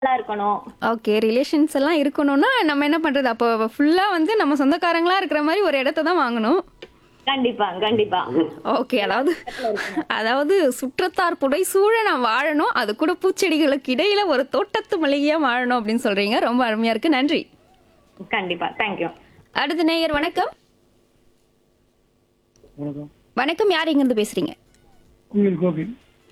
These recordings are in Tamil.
நல்லா இருக்கணும் ஓகே ரிலேஷன்ஸ் எல்லாம் இருக்கணும்னா நம்ம என்ன பண்றது அப்போ ஃபுல்லா வந்து நம்ம சொந்தக்காரங்களா இருக்கிற மாதிரி ஒரு இடத்த தான் வாங்கணும் கண்டிப்பா கண்டிப்பா ஓகே அதாவது அதாவது சுற்றத்தார் புடை சூழ நான் வாழணும் அது கூட பூச்செடிகளுக்கு இடையில ஒரு தோட்டத்து மளிகையா வாழணும் அப்படின்னு சொல்றீங்க ரொம்ப அருமையா இருக்கு நன்றி கண்டிப்பா தேங்க்யூ அடுத்த நேயர் வணக்கம் வணக்கம் வணக்கம் யார் இருந்து பேசுறீங்க குயில் கோபி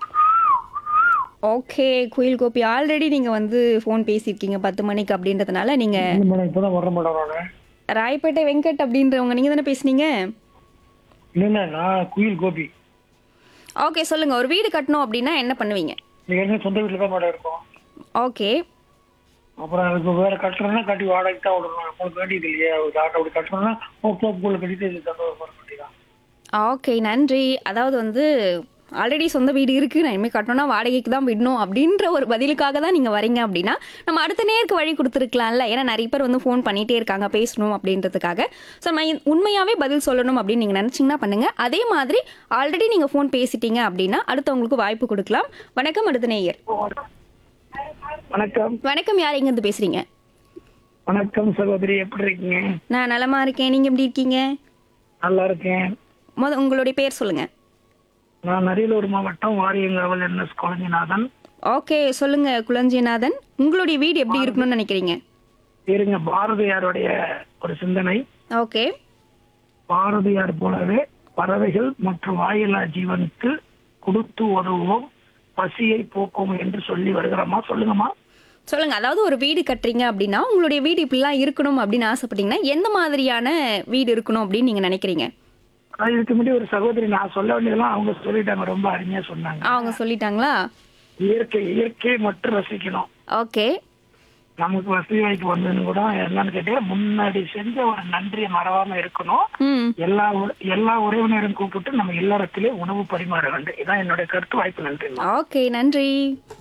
ஓகே குயில் கோபி ஆல்ரெடி நீங்க வந்து ஃபோன் பேசியிருக்கீங்க பத்து மணிக்கு அப்படின்றதுனால நீங்க இல்லை மேடம் இப்போ தான் வர மேடம் நான் ராயப்பேட்டை வெங்கட் அப்படின்றவங்க நீங்க தானே பேசுனீங்க இல்லைண்ணா நான் குயில் கோபி ஓகே சொல்லுங்க ஒரு வீடு கட்டணும் அப்படின்னா என்ன பண்ணுவீங்க நீங்கள் என்ன சொந்த வீட்டில் தான் மேடம் இருக்கோம் ஓகே அப்புறம் இப்போ வேற கட்டுறேன்னா கட்டி வாடகைக்கு தான் விடணும் நம்மளுக்கு வேண்டியது இல்லையா ஒரு ஆட்டோ அப்படி கட்டுறோம்னா தோப்புக்குள்ள கட்டிட்டு இது தந்தது போகிற வேண்டியதான் ஓகே நன்றி அதாவது வந்து ஆல்ரெடி சொந்த வீடு இருக்கு நான் இனிமேல் கட்டணும்னா வாடகைக்கு தான் விடணும் அப்படின்ற ஒரு பதிலுக்காக தான் நீங்கள் வரீங்க அப்படின்னா நம்ம அடுத்த நேருக்கு வழி கொடுத்துருக்கலாம்ல ஏன்னா நிறைய பேர் வந்து ஃபோன் பண்ணிட்டே இருக்காங்க பேசணும் அப்படின்றதுக்காக ஸோ நம்ம இந்த- உண்மையாவே பதில் சொல்லணும் அப்படின்னு நீங்கள் நினச்சிங்கன்னா பண்ணுங்க அதே மாதிரி ஆல்ரெடி நீங்கள் ஃபோன் பேசிட்டீங்க அப்படின்னா அடுத்தவங்களுக்கு வாய்ப்பு கொடுக்கலாம் வணக்கம் அடுத்த நேயர் வணக்கம் வணக்கம் யார் எங்கேருந்து பேசுறீங்க வணக்கம் சகோதரி எப்படி இருக்கீங்க நான் நலமா இருக்கேன் நீங்கள் எப்படி இருக்கீங்க நல்லா இருக்கேன் முத உங்களுடைய பேர் சொல்லுங்க நான் அரியலூர் மாவட்டம் வாரியங்காவல் என்எஸ் குழஞ்சிநாதன் ஓகே சொல்லுங்க குளஞ்சிநாதன் உங்களுடைய வீடு எப்படி இருக்கணும்னு நினைக்கிறீங்க இருங்க பாரதியாருடைய ஒரு சிந்தனை ஓகே பாரதியார் போலவே பறவைகள் மற்றும் வாயிலா ஜீவனுக்கு கொடுத்து உதவுவோம் பசியை போக்கும் என்று சொல்லி வருகிறோமா சொல்லுங்கம்மா சொல்லுங்க அதாவது ஒரு வீடு கட்டுறீங்க அப்படின்னா உங்களுடைய வீடு இப்படிலாம் இருக்கணும் அப்படின்னு ஆசைப்பட்டீங்கன்னா எந்த மாதிரியான வீடு இருக்கணும் அப்படின்னு நீங்க நினைக்கிறீங்க ஆனா, இதுக்கு முன்னாடி ஒரு சகோதரி நான் சொல்ல வேண்டியதெல்லாம் அவங்க சொல்லிட்டாங்க ரொம்ப அருமையா சொன்னாங்க அவங்க சொல்லிட்டாங்களா இயற்கை இயற்கையை மட்டும் ரசிக்கணும் ஓகே நமக்கு வசதி வாய்ப்பு வந்ததுன்னு கூட என்னன்னு கேட்டீங்க முன்னாடி செஞ்ச ஒரு நன்றியை மறவாம இருக்கணும் ம் எல்லா உற- எல்லா உறவினரும் கூப்பிட்டு நம்ம இல்லறத்திலே உணவு பரிமாற வேண்டும் இதான் என்னுடைய கருத்து வாய்ப்பு நன்றி ஓகே நன்றி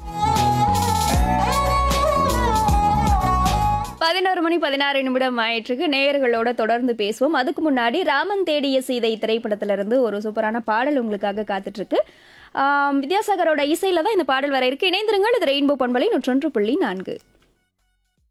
பதினோரு மணி பதினாறு நிமிடம் ஆயிற்றுக்கு நேயர்களோட தொடர்ந்து பேசுவோம் அதுக்கு முன்னாடி ராமன் தேடிய சீதை திரைப்படத்திலிருந்து ஒரு சூப்பரான பாடல் உங்களுக்காக காத்துட்டு இருக்கு ஆம், வித்யாசாகரோட இசையில தான் இந்த பாடல் வர இருக்கு இணைந்திருங்கள் இது ரெயின்போ பண்பலை நூற்றொன்று புள்ளி நான்கு